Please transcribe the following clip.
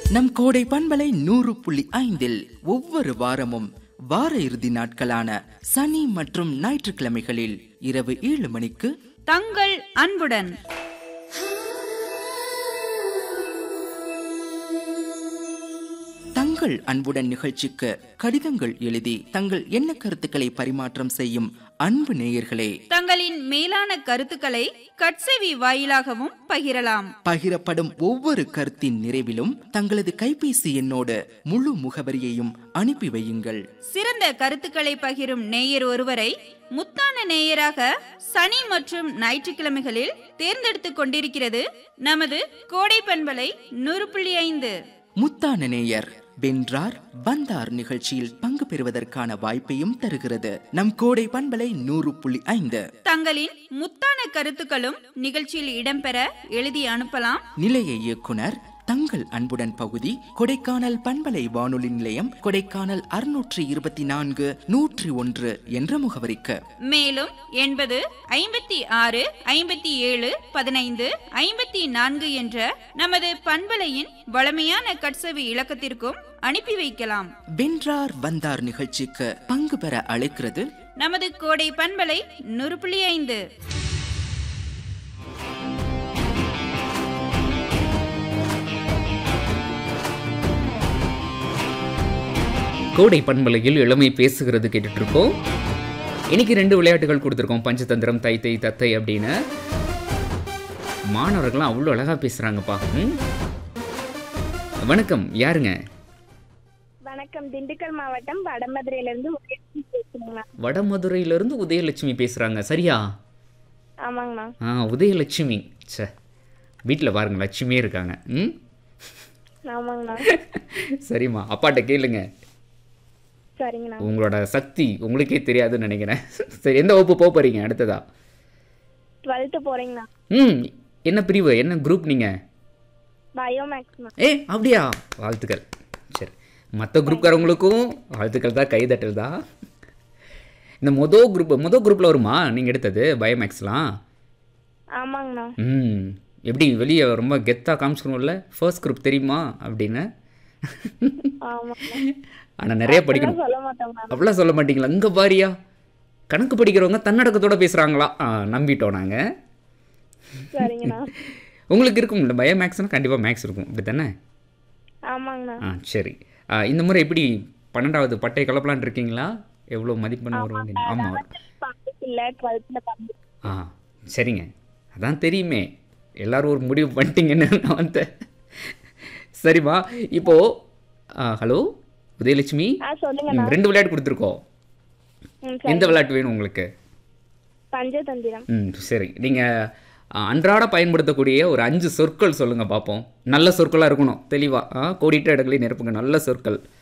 நம் கோடை பண்பலை நூறு புள்ளி ஐந்தில் ஒவ்வொரு வாரமும் வார இறுதி நாட்களான சனி மற்றும் ஞாயிற்றுக்கிழமைகளில் இரவு ஏழு மணிக்கு தங்கள் அன்புடன் தங்கள் அன்புடன் நிகழ்ச்சிக்கு கடிதங்கள் எழுதி தங்கள் எண்ண கருத்துக்களை பரிமாற்றம் செய்யும் அன்பு நேயர்களே தங்களின் மேலான கருத்துக்களை கட்செவி வாயிலாகவும் பகிரலாம் பகிரப்படும் ஒவ்வொரு கருத்தின் நிறைவிலும் தங்களது கைபேசி எண்ணோடு முழு முகவரியையும் அனுப்பி வையுங்கள் சிறந்த கருத்துக்களை பகிரும் நேயர் ஒருவரை முத்தான நேயராக சனி மற்றும் ஞாயிற்றுக்கிழமைகளில் தேர்ந்தெடுத்துக் கொண்டிருக்கிறது நமது கோடை பண்பலை நூறு புள்ளி ஐந்து முத்தான நேயர் வென்றார் வந்தார் நிகழ்ச்சியில் பங்கு பெறுவதற்கான வாய்ப்பையும் தருகிறது நம் கோடை பண்பலை நூறு புள்ளி ஐந்து தங்களின் முத்தான கருத்துக்களும் நிகழ்ச்சியில் இடம்பெற எழுதி அனுப்பலாம் நிலைய இயக்குனர் தங்கள் அன்புடன் பகுதி கொடைக்கானல் பண்பலை வானொலி நிலையம் கொடைக்கானல் அறுநூற்றி இருபத்தி நான்கு நூற்றி ஒன்று என்ற முகவரிக்கு மேலும் எண்பது ஐம்பத்தி ஆறு ஐம்பத்தி ஏழு பதினைந்து ஐம்பத்தி நான்கு என்ற நமது பண்பலையின் வளமையான கட்சவி இலக்கத்திற்கும் அனுப்பி வைக்கலாம் வென்றார் வந்தார் நிகழ்ச்சிக்கு பங்கு பெற அழைக்கிறது நமது கோடை பண்பலை நூறு புள்ளி ஐந்து கோடை பண்பலையில் இளமை பேசுகிறது கேட்டுட்டு இருக்கோம் இன்னைக்கு ரெண்டு விளையாட்டுகள் கொடுத்துருக்கோம் பஞ்சதந்திரம் தை தை தத்தை அப்படின்னு மாணவர்கள்லாம் அவ்வளோ அழகாக பேசுகிறாங்கப்பா ம்? வணக்கம் யாருங்க வணக்கம் திண்டுக்கல் மாவட்டம் வடமதுரையிலிருந்து உதயலட்சுமி பேசுறேங்கண்ணா வடமதுரையிலேருந்து உதயலட்சுமி பேசுகிறாங்க சரியா ஆமாங்கண்ணா ஆ உதயலட்சுமி ச்சே வீட்டில் பாருங்க லட்சுமியே இருக்காங்க ம் ஆமாங்கண்ணா சரிம்மா அப்பாட்ட கேளுங்க சரிங்கண்ணா உங்களோட சக்தி உங்களுக்கே தெரியாதுன்னு நினைக்கிறேன் சரி எந்த வகுப்பு போக போகிறீங்க அடுத்ததா டுவெல்த்து போறீங்கண்ணா ம் என்ன பிரிவு என்ன குரூப் நீங்கள் பயோமேக்ஸ்ண்ணா ஏ அப்படியா வாழ்த்துக்கள் சரி மற்ற குரூப்காரவங்களுக்கும் வாழ்த்துக்கள் தான் கைதட்டல் தான் இந்த மொதல் குரூப் மொதல் குரூப்பில் வருமா நீங்கள் எடுத்தது பயோமேக்ஸ்லாம் ஆமாங்கண்ணா ம் எப்படி வெளியே ரொம்ப கெத்தாக காமிச்சிக்கணும்ல ஃபர்ஸ்ட் குரூப் தெரியுமா அப்படின்னு ஆமாங்கண்ணா ஆனால் நிறைய படிக்கணும் சொல்ல மாட்டோங்கண்ணா அப்படிலாம் சொல்ல மாட்டீங்களா இங்கே பாரியா கணக்கு படிக்கிறவங்க தன்னடக்கத்தோட பேசுகிறாங்களா ஆ நம்பிட்டோம் நாங்கள் சரிங்கண்ணா உங்களுக்கு இருக்கும்ல பயோமேக்ஸ்னால் கண்டிப்பாக மேக்ஸ் இருக்கும் அப்படி தானே ஆமாங்கண்ணா ஆ சரி ஆ, இந்த முறை எப்படி பன்னெண்டாவது பட்டை கலப்பலான் இருக்கீங்களா எவ்வளோ மதிப்பெண் வரும் அப்படின்னு ஆமாம் பக்கத்து இல்லை டுவெல்த்தில் பங்கு ஆ சரிங்க அதான் தெரியுமே எல்லாரும் ஒரு முடிவு பண்ணிட்டீங்கன்னு நான் வந்தேன் சரிம்மா இப்போது ஹலோ உதயலட்சுமி ஆ சொல்லுங்கண்ணா ம், ரெண்டு விளையாட்டு கொடுத்துருக்கோம் ம் எந்த விளையாட்டு வேணும் உங்களுக்கு பஞ்சதந்திரம் ம் சரி நீங்கள் அன்றாட பயன்படுத்தக்கூடிய ஒரு அஞ்சு சொற்கள் சொல்லுங்கள் பார்ப்போம் நல்ல சொற்களாக இருக்கணும் தெளிவாக கோடிட்ட இடங்களையும் நிரப்புங்க நல்ல சொற்கள்